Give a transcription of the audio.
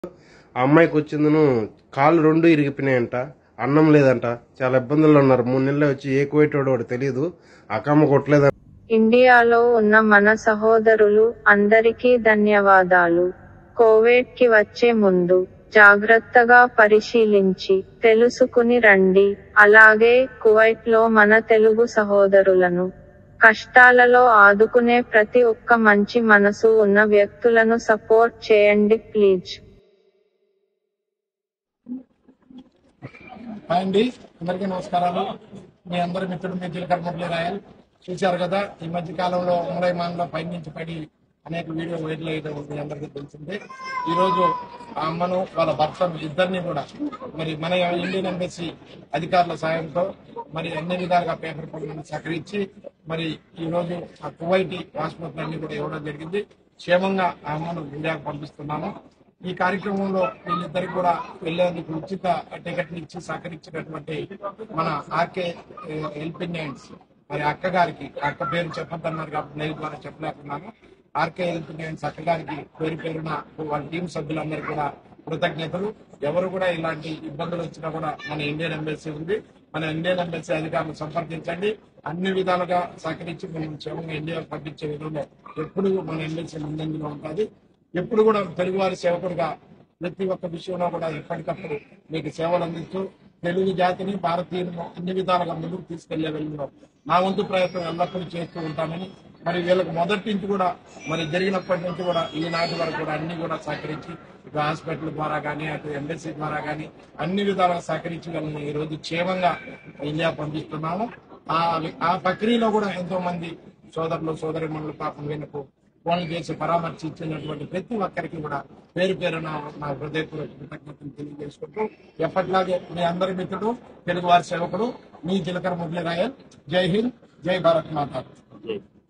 ఆ అమ్మాయికి వచ్చిందను కాళ్ళు రెండు ఇరిగిపోయినాయంట అన్నం లేదంట చాలా ఇబ్బందుల్లో ఉన్నారు మూడు నెలలు వచ్చి ఏ కువైటోడు వాడు తెలియదు అక్కమ్మ కొట్టలేదంట ఇండియాలో ఉన్న మన సహోదరులు అందరికీ ధన్యవాదాలు కోవిడ్ కి వచ్చే ముందు జాగ్రత్తగా పరిశీలించి తెలుసుకుని రండి అలాగే కువైట్ లో మన తెలుగు సహోదరులను కష్టాలలో ఆదుకునే ప్రతి ఒక్క మంచి మనసు ఉన్న వ్యక్తులను సపోర్ట్ చేయండి ప్లీజ్ హాయ్ అండి అందరికీ నమస్కారాలు మీ అందరి మిత్రుడు మీ జీలకర్ర మురళి రాయల్ చూశారు కదా ఈ మధ్య కాలంలో ఉమ్మడైమాన్లో పైనుంచి పడి అనేక వీడియో వైరల్ అయ్యడం మీ అందరికీ తెలిసిందే ఈ రోజు ఆ అమ్మను వాళ్ళ భర్తను ఇద్దరిని కూడా మరి మన ఇండియన్ ఎంబసీ అధికారుల సాయంతో మరి అన్ని విధాలుగా పేపర్ పనులను సహకరించి మరి ఈ రోజు ఆ కువైటి హాస్పిటల్ అన్ని కూడా ఇవ్వడం జరిగింది క్షేమంగా ఆ అమ్మను ఇండియాకు పంపిస్తున్నాము ఈ కార్యక్రమంలో వీళ్ళిద్దరికి కూడా వెళ్లేందుకు ఉచిత టికెట్లు ఇచ్చి సహకరించినటువంటి మన ఆర్కే హెల్పింగ్ హ్యాండ్స్ మరి అక్క గారికి అక్క పేరు చెప్పొద్దన్నారు కాబట్టి నేను ద్వారా చెప్పలేకున్నాను ఆర్కే హెల్పింగ్ హ్యాండ్స్ అక్క గారికి పేరు పేరున వాళ్ళ టీం సభ్యులందరికీ కూడా కృతజ్ఞతలు ఎవరు కూడా ఇలాంటి ఇబ్బందులు వచ్చినా కూడా మన ఇండియన్ ఎంబసీ ఉంది మన ఇండియన్ ఎంబసీ అధికారులు సంప్రదించండి అన్ని విధాలుగా సహకరించి మనం క్షేమంగా ఇండియాకు పంపించే విధంలో ఎప్పుడు మన ఎంబసీ ముందంజలో ఉంటుంది ఎప్పుడు కూడా తెలుగువారి సేవకుడిగా ప్రతి ఒక్క విషయంలో కూడా ఎప్పటికప్పుడు మీకు సేవలు అందిస్తూ తెలుగు జాతిని భారతీయులను అన్ని విధాలుగా ముందుకు తీసుకెళ్లే వెళ్ళడంలో నా వంతు ప్రయత్నం ఎల్లప్పుడూ చేస్తూ ఉంటానని మరి వీళ్ళకి మొదటి నుంచి కూడా మరి జరిగినప్పటి నుంచి కూడా ఈనాటి వరకు కూడా అన్ని కూడా సహకరించి ఇటు హాస్పిటల్ ద్వారా కానీ అటు ఎంబసీ ద్వారా కానీ అన్ని విధాలుగా సహకరించి వీళ్ళని ఈ రోజు క్షేమంగా ఇండియా పంపిస్తున్నాము ఆ ఆ ప్రక్రియలో కూడా ఎంతో మంది సోదరులు సోదరి మనులు పాపం వీళ్ళకు ఫోన్లు చేసి పరామర్శించినటువంటి ప్రతి ఒక్కరికి కూడా పేరు పేరున నా హృదయపూర్వక కృతజ్ఞతలు తెలియజేసుకుంటూ ఎప్పటిలాగే మీ అందరి మిత్రుడు తెలుగువారి సేవకుడు మీ జీలకర్ర మురళీ రాయల్ జై హింద్ జై భారత్ మాతా